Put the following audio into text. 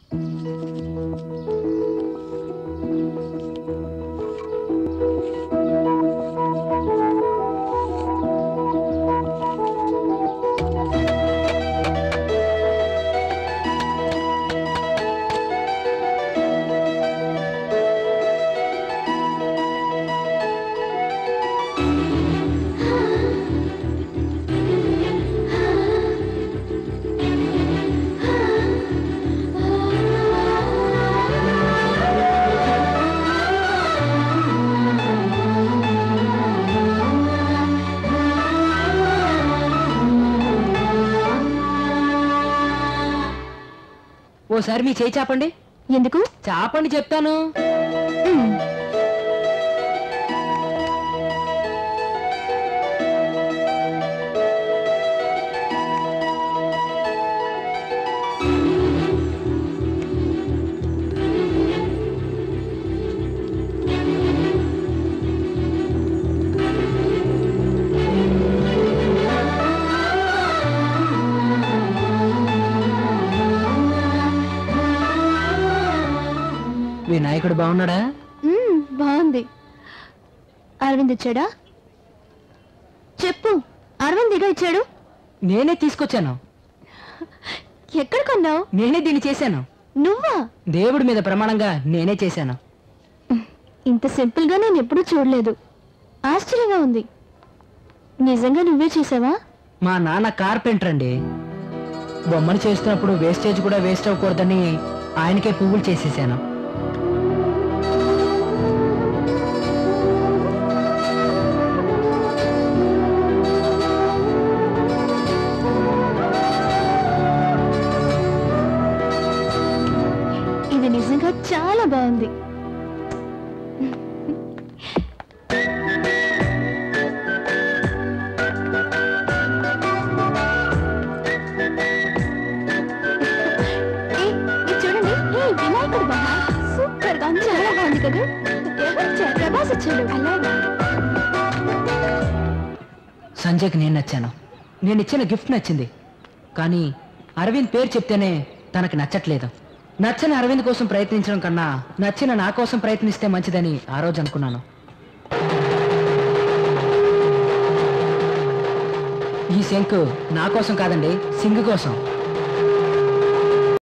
ఓసారి మీ చేయి చాపండి ఎందుకు చాపండి చెప్తాను మ్మ్. వినాయకుడు బాగున్నాడా మ్మ్, బాగుంది అరవింద్ ఇచ్చాడా చెప్పు అరవింద్ ఇగా ఇచ్చాడు నేనే తీసుకొచ్చాను ఎక్కడ కొన్నావు నేనే దీన్ని చేశాను నువ్వా దేవుడి మీద ప్రమాణంగా నేనే చేశాను ఇంత సింపుల్ గా నేను ఎప్పుడూ చూడలేదు ఆశ్చర్యంగా ఉంది నిజంగా నువ్వే చేసావా మా నాన్న కార్పెంటర్ అండి బొమ్మను చేస్తున్నప్పుడు వేస్టేజ్ కూడా వేస్ట్ అవ్వకూడదని ఆయనకే పువ్వులు చేసేసాను ఇది నిజంగా చాలా బాగుంది ఏ, ఇది చూడండి ఏ, వినాయకుడు బొమ్మ సూపర్ గా ఉంది. చాలా బాగుంది కదా ఎవరు ఇచ్చారు? ప్రభాస్ ఇచ్చాడు అలాగా సంజయ్కి నేను నచ్చాను నేను ఇచ్చిన గిఫ్ట్ నచ్చింది కానీ అరవింద్ పేరు చెప్తేనే తనకి నచ్చట్లేదు నచ్చని అరవింద్ కోసం ప్రయత్నించడం కన్నా నచ్చిన నా కోసం ప్రయత్నిస్తే మంచిదని ఆ రోజు అనుకున్నాను ఈ శంకు నా కోసం కాదండి సింగ్ కోసం